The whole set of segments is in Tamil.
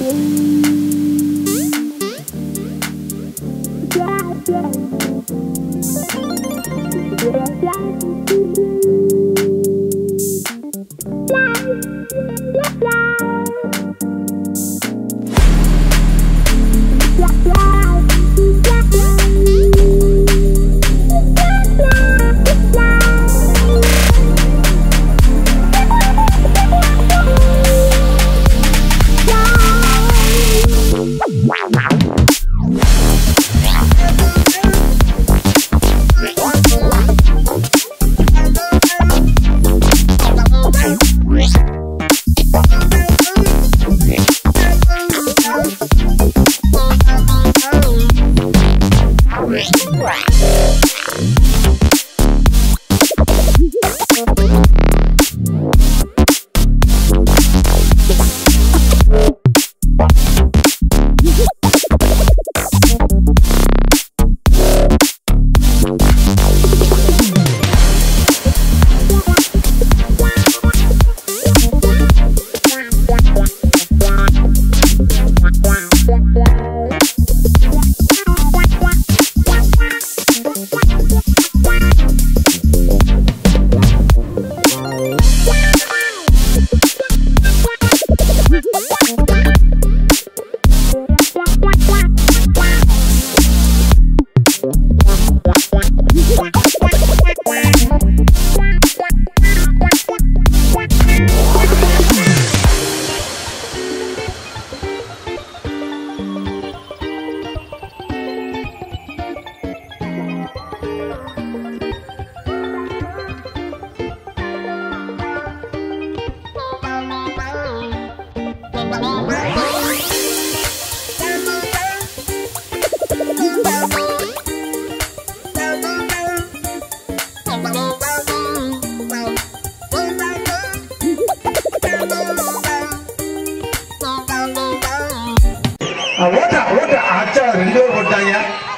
ஓட்டா ஓட்டா அச்சா ரெண்டு பேர் போட்டாங்க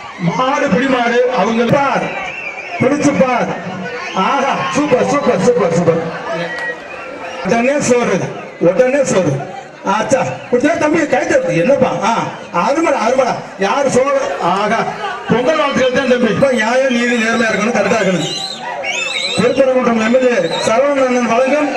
மாடு பிடி மாடு அவங்க பார் பிடிச்சு பார் ஆஹா சூப்பர் சூப்பர் சூப்பர் சூப்பர் உடனே சோறு உடனே சோறு ஆச்சா குடிச்சா தம்பி கைத்தட்டு என்னப்பா ஆ அருமடா அருமடா யார் சோறு ஆகா பொங்கல் வாழ்த்துக்கள் தான் தம்பி இப்போ நியாயம் நீதி நேர்மையா இருக்கணும் கரெக்டா இருக்கணும் திருப்பரங்குன்றம் எம்எல்ஏ சரவணன் வழங்கும்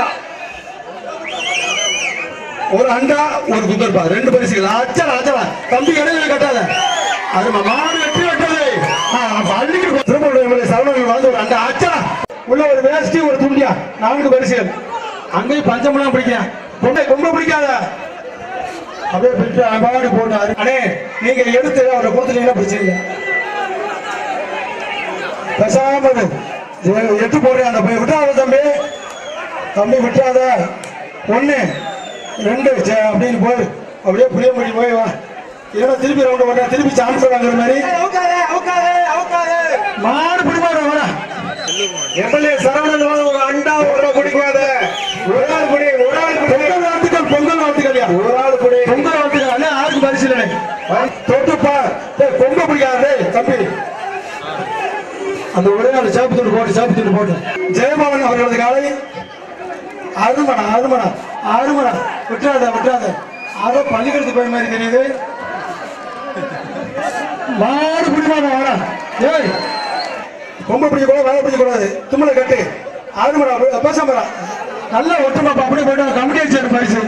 ஒரு அண்டா ஒரு குக்கர்பா ரெண்டு பரிசுகள் அச்சலா அச்சலா தம்பி இடையில கட்டாத அது மாடு வெட்டி வெட்டது பள்ளிக்கு திருப்பூர் எம்எல்ஏ சரவணன் வாழ்ந்து ஒரு அண்டா அச்சலா உள்ள ஒரு வேஷ்டி ஒரு துண்டியா நான்கு பரிசுகள் அங்கேயும் பஞ்சமெல்லாம் பிடிக்க பொண்ணை ரொம்ப பிடிக்காத அப்படியே பிடிச்சு அபாடி போட்டாரு அண்ணே நீங்க எடுத்து அவரை கொடுத்துட்டீங்கன்னா பிடிச்சிருங்க பேசாம இரு. எ- எட்டு போடுறேன் அந்த பையன் விட்டாத தம்பி தம்பி விட்டுறாத ஒண்ணு ரெண்டு சே- அப்படின்னு போய் அப்படியே புளியம்படி போய் வா ஏன்னா திருப்பி ரவுண்ட் பண்ண திருப்பி சான்ஸ் வாங்குற மாதிரி மாடு பிடிமாடு வர எம்எல்ஏ சரவணன் வாங்க ஒரு அண்டா ஒரு பிடிக்காத ஒரு ஆள் பிடி ஒரு ஆள் பொங்கல் வாழ்த்துக்கள் பொங்கல் வாழ்த்துக்கள்யா ஒரு ஆள் பிடி பொங்கல் வாழ்த்துக்கள் அண்ணே ஆளுக்கு பரிசீலனை தொட்டுப்பா டேய், பொங்கல் பிடிக்காத டேய், தம்பி அந்த ஒரே நாள் சேப்பு துண்டு போட்டு சேப்பு துண்டு போட்டு ஜெயமோகன் அவர்களது காலை அருமடா அருமடா அருமடா விட்டுறாத விட்டுறாத அதோ பள்ளிக்கூடத்துக்கு போய் மாதிரி தெரியுது மாடு பிடிமாட வாடா ஏய் கொம்பு பிடிக்க கூட வேலை பிடிக்க கூடாது தும்மலை கட்டு அருமடா பேசாமடா நல்லா ஒட்டுமாப்பா அப்படியே போயிட்டு கமிட்டி அடிச்சாரு பரிசு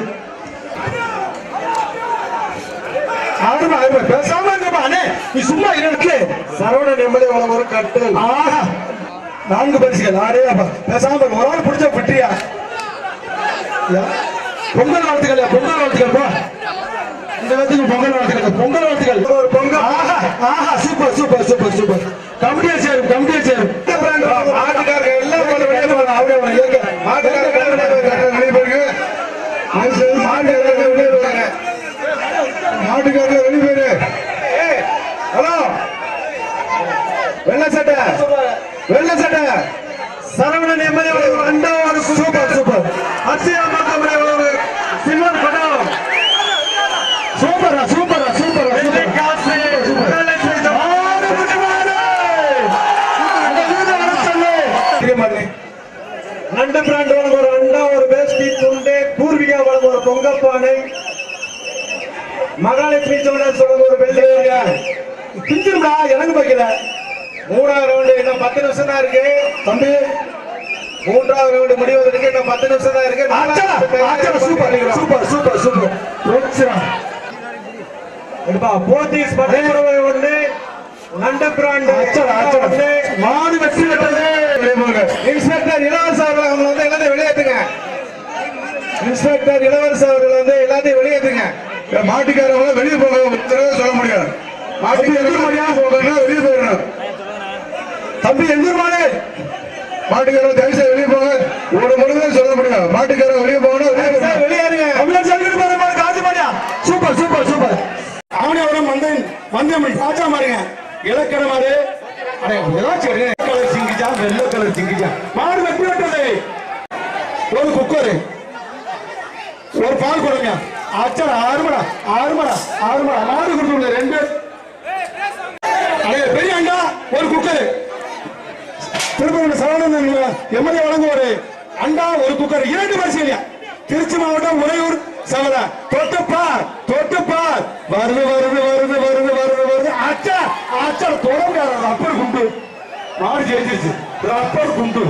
ஆடுமா ஆடுமா பேசாம இருங்கப்பா அண்ணே நீ சும்மா இருக்கு சரவணன் எம்எல்ஏ உனக்கு ஒரு கட்டு ஆஹா நான்கு பரிசுகள் ஆடே அப்பா பேசாம இரு. ஒரு ஆள் பிடிச்சா விட்டுறியா யா. பொங்கல் வாழ்த்துக்கள் பொங்கல் வாழ்த்துக்கள் போ இந்த இடத்துக்கு பொங்கல் வாழ்த்துக்கள் பொங்கல் வாழ்த்துக்கள் ஒரு பொங்கல் ஆஹா ஆஹா சூப்பர் சூப்பர் சூப்பர் சூப்பர் கமிட்டியா சேரும் கமிட்டியா சேரும் மாட்டுக்காரங்க எல்லாம் கொஞ்சம் வெளியே போகலாம் அவரே உனக்கு ஏற்க மாட்டுக்காரங்க வெளியே போயிருங்க மாட்டுக்காரங்க வெளியே போறாங்க மாட்டுக்காரங்க வெளியே போயிரு ஹலோ வெள்ள சட்டை வெள்ள சட்டை சரவணன் எம்எல்ஏ அண்டா ஒரு சூப்பர் சூப்பர் அத்தியா மக்கள் ஒரு சில்வர் படம் சூப்பரா சூப்பரா சூப்பரா சூப்பர் மாடு குட்டி மாடு. அந்த வீடு வர மகாலட்சுமி சோழர் சொல்றது ஒரு வெள்ளை பிஞ்சிருடா எனக்கு வைக்கல மூணாவது ரவுண்டு இன்னும் பத்து நிமிஷம் தான் இருக்கு தம்பி மூன்றாவது ரவுண்டு முடிவதற்கு இன்னும் பத்து நிமிஷம் தான் இருக்கு சூப்பர் சூப்பர் சூப்பர் சூப்பர் எடுப்பா போத்தீஸ் பட்டுப்புறவை ஒண்ணு நண்டு பிராண்ட் ஒண்ணு மாடு வெற்றி பெற்றது இன்ஸ்பெக்டர் இளவரசு அவர்கள் அவங்க வந்து எல்லாத்தையும் வெளியேற்றுங்க இன்ஸ்பெக்டர் இளவரசு அவர்கள் வந்து எல்லாத்தையும் வெளியேற்றுங்க மாட்டுக்காரவங்க வெளியே போக உத்தரவே சொல்ல முடியாது மாட்டுக்காரங்க போகணும் வெளியே போயிடணும் தம்பி எந்தூர் மாடு மாட்டுக்காரங்க தயவு செய்து வெளியே போங்க ஒரு முழுவதும் சொல்ல முடியும் மாட்டுக்காரங்க வெளியே போகணும் வெளியே போகணும் வெளியேறுங்க தமிழர் சங்கர் பாரு பாரு காசு பாடியா சூப்பர் சூப்பர் சூப்பர் அவனே வரும் மந்தன் மந்தம் பாச்சா மாறுங்க இலக்கண மாடு அடே, ஏதாச்சும் எடுங்க. கலர் சிங்கிச்சா வெள்ளை கலர் சிங்கிச்சா மாடு வெட்டி விட்டது ஒரு குக்கர் ஒரு பால் கொடுங்க அச்சடா ஆறு மடா ஆறு மடா ஆறு மடா மாடு கொடுத்துருங்க ரெண்டு அடே, பெரிய அண்டா ஒரு குக்கர் திருப்பதி சரவணன் எம்எல்ஏ வழங்குவாரு அண்டா ஒரு குக்கர் இரண்டு வரிசையில திருச்சி மாவட்டம் உறையூர் சவல தொட்டுப்பார் தொட்டுப்பார் வருது வருது வருது வருது வருது வருது அச்சா அச்சா தொடர்ந்து ரப்பர் குண்டு மாடு ஜெயிச்சிருச்சு ரப்பர் குண்டு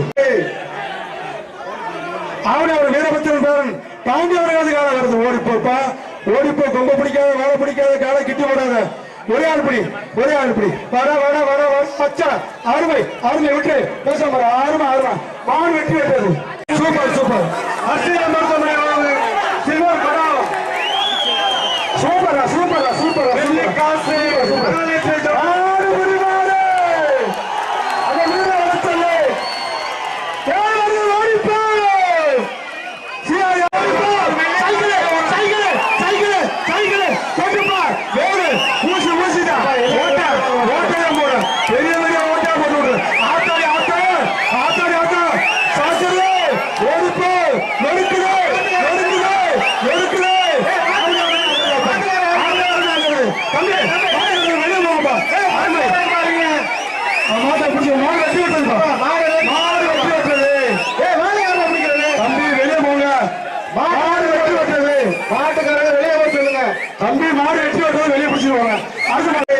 அவனே அவர் வீரபத்திரன் பேரன் பாண்டி அவர்கள் காலம் வருது ஓடிப்போப்பா ஓடிப்போ கொம்ப பிடிக்காத வாழை பிடிக்காத காலை கிட்டி போடாத ஒரே ஆள் பிடி ஒரே ஆள் பிடி வர வர வர வர பச்சா அருமை அருமை விட்டு பேச மாற ஆறுமா ஆறுமா மான் வெற்றி வெட்டது சூப்பர் சூப்பர் அர்ச்சனா மருத்துவமனை வாங்க. சில்வர் படம் சூப்பரா சூப்பரா சூப்பரா வெள்ளி காசு மகாலட்சுமி சோழர் ஆறு உரிமாறு அந்த வீர வளர்த்தலே ஏழு ஓடிப்போ சிஆர் ஓடிப்போ சைக்கிள் சைக்கிள் சைக்கிள் சைக்கிள் கொட்டுப்பா வேறு ஊசி ஊசிடா ஓட்ட ஓட்டையா போடு பெரிய பெரிய ஓட்டையா போட்டு விடு ஆத்தாடி ஆத்தா ஆத்தாடி ஆத்தா சாத்திரே ஓடிப்போ நொறுக்குது நொறுக்குது நொறுக்குது தம்பி வெளியே போங்கப்பா ஆமை மாட்டை பிடிச்சி மாடு வெட்டி விட்டுருப்பா மாடு வெட்டி விட்டுறது தம்பி வெளியே போங்க மாடு வெட்டி விட்டுறது மாட்டுக்காரங்க வெளியே போக சொல்லுங்க தம்பி மாடு வெட்டி விட்டுறது வெளியே பிடிச்சிருவாங்க அடுத்த மாடு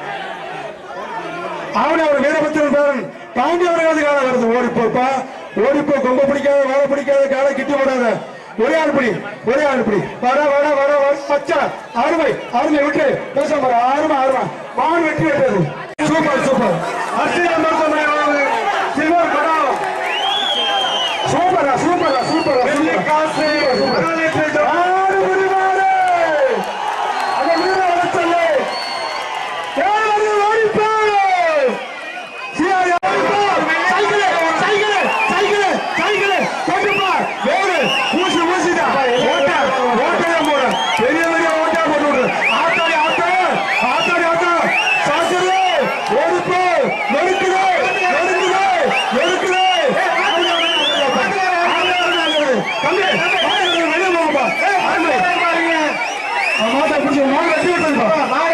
அவனே அவர் வீரபத்திரன் பேரன் பாண்டி அவர்கள் காலம் வருது ஓடிப்போப்பா ஓடிப்போ கொம்ப பிடிக்காத வாழை பிடிக்காத காலை கிட்டி போடாத ஒரே ஆள் பிடி ஒரே ஆள் பிடி வர வர வர வர பச்சா அருமை அருமை விட்டு பேச மாற ஆறுமா ஆறுமா மாடு வெட்டி விட்டது சூப்பர் சூப்பர் அர்ச்சனா மருத்துவமனை வாங்க. சில்வர் படம் சூப்பரா சூப்பரா சூப்பரா வெள்ளி காசு மகாலட்சுமி சோழர் ஆறு உரிமாறு அந்த வீர வளர்த்தலே ஏழு ஓடிப்போ சிஆர் ஓடிப்போ சைக்கிள் சைக்கிள் சைக்கிள் சைக்கிள் கொட்டுப்பா வேறு ஊசி ஊசிடா ஓட்ட ஓட்டையா போடு பெரிய பெரிய ஓட்டையா போட்டு விடு ஆத்தாடி ஆத்தா ஆத்தாடி ஆத்தா சாத்திரே ஓடிப்போ நொறுக்குது நொறுக்குது நொறுக்குது தம்பி வெளியே போங்கப்பா மாட்டை பிடிச்சி மாடு வெட்டி விட்டுருப்பா